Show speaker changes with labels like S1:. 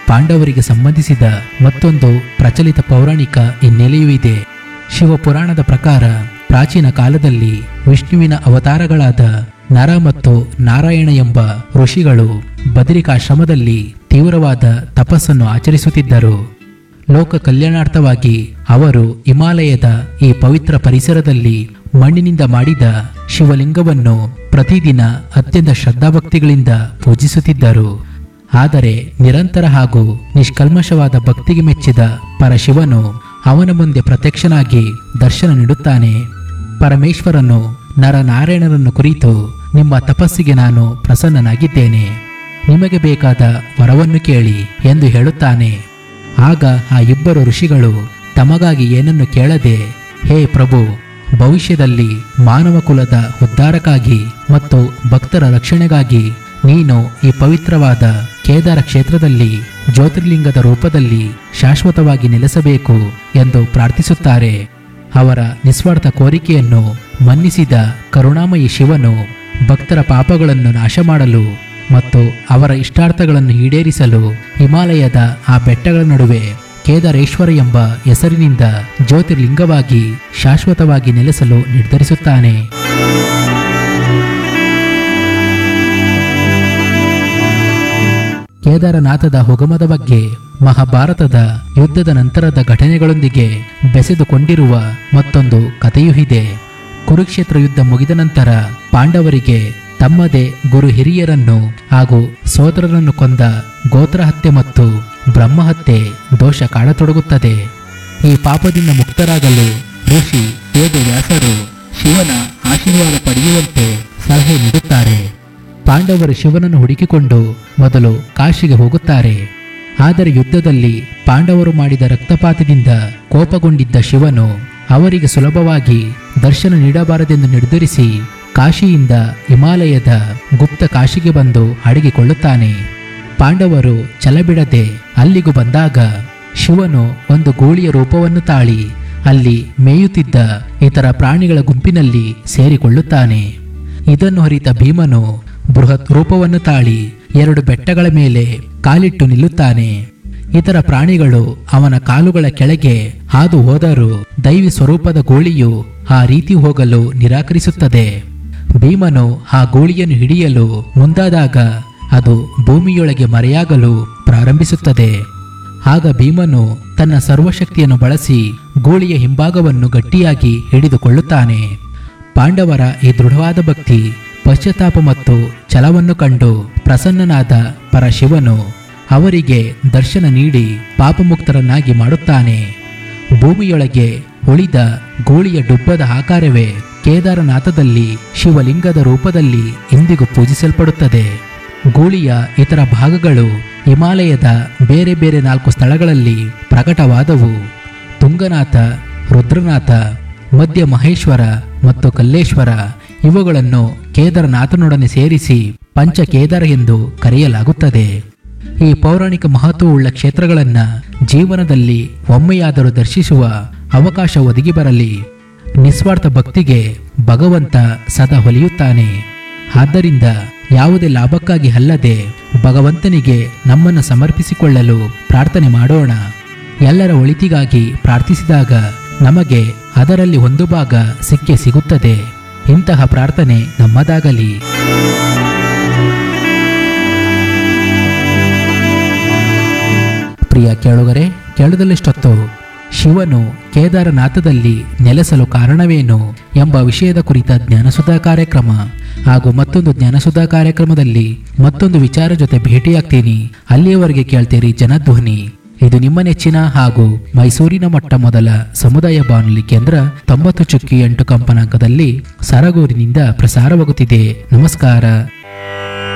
S1: ಪಾಂಡವರಿಗೆ ಸಂಬಂಧಿಸಿದ ಮತ್ತೊಂದು ಪ್ರಚಲಿತ ಪೌರಾಣಿಕ ಹಿನ್ನೆಲೆಯೂ ಇದೆ ಶಿವಪುರಾಣದ ಪ್ರಕಾರ ಪ್ರಾಚೀನ ಕಾಲದಲ್ಲಿ ವಿಷ್ಣುವಿನ ಅವತಾರಗಳಾದ ನರ ಮತ್ತು ನಾರಾಯಣ ಎಂಬ ಋಷಿಗಳು ಬದರಿಕಾಶ್ರಮದಲ್ಲಿ ತೀವ್ರವಾದ ತಪಸ್ಸನ್ನು ಆಚರಿಸುತ್ತಿದ್ದರು ಲೋಕ ಕಲ್ಯಾಣಾರ್ಥವಾಗಿ ಅವರು ಹಿಮಾಲಯದ ಈ ಪವಿತ್ರ ಪರಿಸರದಲ್ಲಿ ಮಣ್ಣಿನಿಂದ ಮಾಡಿದ ಶಿವಲಿಂಗವನ್ನು ಪ್ರತಿದಿನ ಅತ್ಯಂತ ಶ್ರದ್ಧಾಭಕ್ತಿಗಳಿಂದ ಪೂಜಿಸುತ್ತಿದ್ದರು ಆದರೆ ನಿರಂತರ ಹಾಗೂ ನಿಷ್ಕಲ್ಮಶವಾದ ಭಕ್ತಿಗೆ ಮೆಚ್ಚಿದ ಪರಶಿವನು ಅವನ ಮುಂದೆ ಪ್ರತ್ಯಕ್ಷನಾಗಿ ದರ್ಶನ ನೀಡುತ್ತಾನೆ ಪರಮೇಶ್ವರನು ನರನಾರಾಯಣರನ್ನು ಕುರಿತು ನಿಮ್ಮ ತಪಸ್ಸಿಗೆ ನಾನು ಪ್ರಸನ್ನನಾಗಿದ್ದೇನೆ ನಿಮಗೆ ಬೇಕಾದ ವರವನ್ನು ಕೇಳಿ ಎಂದು ಹೇಳುತ್ತಾನೆ ಆಗ ಆ ಇಬ್ಬರು ಋಷಿಗಳು ತಮಗಾಗಿ ಏನನ್ನು ಕೇಳದೆ ಹೇ ಪ್ರಭು ಭವಿಷ್ಯದಲ್ಲಿ ಮಾನವ ಕುಲದ ಉದ್ಧಾರಕ್ಕಾಗಿ ಮತ್ತು ಭಕ್ತರ ರಕ್ಷಣೆಗಾಗಿ ನೀನು ಈ ಪವಿತ್ರವಾದ ಕೇದಾರ ಕ್ಷೇತ್ರದಲ್ಲಿ ಜ್ಯೋತಿರ್ಲಿಂಗದ ರೂಪದಲ್ಲಿ ಶಾಶ್ವತವಾಗಿ ನೆಲೆಸಬೇಕು ಎಂದು ಪ್ರಾರ್ಥಿಸುತ್ತಾರೆ ಅವರ ನಿಸ್ವಾರ್ಥ ಕೋರಿಕೆಯನ್ನು ಮನ್ನಿಸಿದ ಕರುಣಾಮಯಿ ಶಿವನು ಭಕ್ತರ ಪಾಪಗಳನ್ನು ನಾಶ ಮಾಡಲು ಮತ್ತು ಅವರ ಇಷ್ಟಾರ್ಥಗಳನ್ನು ಈಡೇರಿಸಲು ಹಿಮಾಲಯದ ಆ ಬೆಟ್ಟಗಳ ನಡುವೆ ಕೇದಾರೇಶ್ವರ ಎಂಬ ಹೆಸರಿನಿಂದ ಜ್ಯೋತಿರ್ಲಿಂಗವಾಗಿ ಶಾಶ್ವತವಾಗಿ ನೆಲೆಸಲು ನಿರ್ಧರಿಸುತ್ತಾನೆ ಕೇದಾರನಾಥದ ಹುಗಮದ ಬಗ್ಗೆ ಮಹಾಭಾರತದ ಯುದ್ಧದ ನಂತರದ ಘಟನೆಗಳೊಂದಿಗೆ ಬೆಸೆದುಕೊಂಡಿರುವ ಮತ್ತೊಂದು ಕಥೆಯೂ ಇದೆ ಕುರುಕ್ಷೇತ್ರ ಯುದ್ಧ ಮುಗಿದ ನಂತರ ಪಾಂಡವರಿಗೆ ತಮ್ಮದೇ ಗುರು ಹಿರಿಯರನ್ನು ಹಾಗೂ ಸೋದರರನ್ನು ಕೊಂದ ಗೋತ್ರ ಹತ್ಯೆ ಮತ್ತು ಬ್ರಹ್ಮಹತ್ಯೆ ದೋಷ ಕಾಣತೊಡಗುತ್ತದೆ ಈ ಪಾಪದಿಂದ ಮುಕ್ತರಾಗಲು ಋಷಿ ವೇದವ್ಯಾಸರು ಶಿವನ ಆಶೀರ್ವಾದ ಪಡೆಯುವಂತೆ ಸಲಹೆ ನೀಡುತ್ತಾರೆ ಪಾಂಡವರು ಶಿವನನ್ನು ಹುಡುಕಿಕೊಂಡು ಮೊದಲು ಕಾಶಿಗೆ ಹೋಗುತ್ತಾರೆ ಆದರೆ ಯುದ್ಧದಲ್ಲಿ ಪಾಂಡವರು ಮಾಡಿದ ರಕ್ತಪಾತದಿಂದ ಕೋಪಗೊಂಡಿದ್ದ ಶಿವನು ಅವರಿಗೆ ಸುಲಭವಾಗಿ ದರ್ಶನ ನೀಡಬಾರದೆಂದು ನಿರ್ಧರಿಸಿ ಕಾಶಿಯಿಂದ ಹಿಮಾಲಯದ ಗುಪ್ತ ಕಾಶಿಗೆ ಬಂದು ಅಡಗಿಕೊಳ್ಳುತ್ತಾನೆ ಪಾಂಡವರು ಛಲಬಿಡದೆ ಅಲ್ಲಿಗೂ ಬಂದಾಗ ಶಿವನು ಒಂದು ಗೂಳಿಯ ರೂಪವನ್ನು ತಾಳಿ ಅಲ್ಲಿ ಮೇಯುತ್ತಿದ್ದ ಇತರ ಪ್ರಾಣಿಗಳ ಗುಂಪಿನಲ್ಲಿ ಸೇರಿಕೊಳ್ಳುತ್ತಾನೆ ಇದನ್ನು ಅರಿತ ಭೀಮನು ಬೃಹತ್ ರೂಪವನ್ನು ತಾಳಿ ಎರಡು ಬೆಟ್ಟಗಳ ಮೇಲೆ ಕಾಲಿಟ್ಟು ನಿಲ್ಲುತ್ತಾನೆ ಇತರ ಪ್ರಾಣಿಗಳು ಅವನ ಕಾಲುಗಳ ಕೆಳಗೆ ಹಾದು ಹೋದರೂ ದೈವಿ ಸ್ವರೂಪದ ಗೋಳಿಯು ಆ ರೀತಿ ಹೋಗಲು ನಿರಾಕರಿಸುತ್ತದೆ ಭೀಮನು ಆ ಗೋಳಿಯನ್ನು ಹಿಡಿಯಲು ಮುಂದಾದಾಗ ಅದು ಭೂಮಿಯೊಳಗೆ ಮರೆಯಾಗಲು ಪ್ರಾರಂಭಿಸುತ್ತದೆ ಆಗ ಭೀಮನು ತನ್ನ ಸರ್ವಶಕ್ತಿಯನ್ನು ಬಳಸಿ ಗೋಳಿಯ ಹಿಂಭಾಗವನ್ನು ಗಟ್ಟಿಯಾಗಿ ಹಿಡಿದುಕೊಳ್ಳುತ್ತಾನೆ ಪಾಂಡವರ ಈ ದೃಢವಾದ ಭಕ್ತಿ ಪಶ್ಚಾತ್ತಾಪ ಮತ್ತು ಛಲವನ್ನು ಕಂಡು ಪ್ರಸನ್ನನಾದ ಪರಶಿವನು ಅವರಿಗೆ ದರ್ಶನ ನೀಡಿ ಪಾಪಮುಕ್ತರನ್ನಾಗಿ ಮಾಡುತ್ತಾನೆ ಭೂಮಿಯೊಳಗೆ ಉಳಿದ ಗೋಳಿಯ ಡುಬ್ಬದ ಆಕಾರವೇ ಕೇದಾರನಾಥದಲ್ಲಿ ಶಿವಲಿಂಗದ ರೂಪದಲ್ಲಿ ಇಂದಿಗೂ ಪೂಜಿಸಲ್ಪಡುತ್ತದೆ ಗೂಳಿಯ ಇತರ ಭಾಗಗಳು ಹಿಮಾಲಯದ ಬೇರೆ ಬೇರೆ ನಾಲ್ಕು ಸ್ಥಳಗಳಲ್ಲಿ ಪ್ರಕಟವಾದವು ತುಂಗನಾಥ ರುದ್ರನಾಥ ಮಧ್ಯ ಮಹೇಶ್ವರ ಮತ್ತು ಕಲ್ಲೇಶ್ವರ ಇವುಗಳನ್ನು ಕೇದಾರನಾಥನೊಡನೆ ಸೇರಿಸಿ ಪಂಚ ಕೇದಾರ ಎಂದು ಕರೆಯಲಾಗುತ್ತದೆ ಈ ಪೌರಾಣಿಕ ಮಹತ್ವವುಳ್ಳ ಕ್ಷೇತ್ರಗಳನ್ನ ಜೀವನದಲ್ಲಿ ಒಮ್ಮೆಯಾದರೂ ದರ್ಶಿಸುವ ಅವಕಾಶ ಒದಗಿ ಬರಲಿ ನಿಸ್ವಾರ್ಥ ಭಕ್ತಿಗೆ ಭಗವಂತ ಸದಾ ಹೊಲಿಯುತ್ತಾನೆ ಆದ್ದರಿಂದ ಯಾವುದೇ ಲಾಭಕ್ಕಾಗಿ ಅಲ್ಲದೆ ಭಗವಂತನಿಗೆ ನಮ್ಮನ್ನು ಸಮರ್ಪಿಸಿಕೊಳ್ಳಲು ಪ್ರಾರ್ಥನೆ ಮಾಡೋಣ ಎಲ್ಲರ ಒಳಿತಿಗಾಗಿ ಪ್ರಾರ್ಥಿಸಿದಾಗ ನಮಗೆ ಅದರಲ್ಲಿ ಒಂದು ಭಾಗ ಸಿಕ್ಕೇ ಸಿಗುತ್ತದೆ ಇಂತಹ ಪ್ರಾರ್ಥನೆ ನಮ್ಮದಾಗಲಿ ಪ್ರಿಯ ಕೇಳುಗರೆ ಕೇಳದಲ್ಲಿಷ್ಟೊತ್ತು ಶಿವನು ಕೇದಾರನಾಥದಲ್ಲಿ ನೆಲೆಸಲು ಕಾರಣವೇನು ಎಂಬ ವಿಷಯದ ಕುರಿತ ಜ್ಞಾನಸುಧಾ ಕಾರ್ಯಕ್ರಮ ಹಾಗೂ ಮತ್ತೊಂದು ಜ್ಞಾನಸುಧಾ ಕಾರ್ಯಕ್ರಮದಲ್ಲಿ ಮತ್ತೊಂದು ವಿಚಾರ ಜೊತೆ ಭೇಟಿಯಾಗ್ತೀನಿ ಅಲ್ಲಿಯವರೆಗೆ ಕೇಳ್ತೀರಿ ಜನಧ್ವನಿ ಇದು ನಿಮ್ಮ ನೆಚ್ಚಿನ ಹಾಗೂ ಮೈಸೂರಿನ ಮೊಟ್ಟ ಮೊದಲ ಸಮುದಾಯ ಬಾನುಲಿ ಕೇಂದ್ರ ತೊಂಬತ್ತು ಚುಕ್ಕಿ ಎಂಟು ಕಂಪನಾಂಕದಲ್ಲಿ ಸರಗೂರಿನಿಂದ ಪ್ರಸಾರವಾಗುತ್ತಿದೆ ನಮಸ್ಕಾರ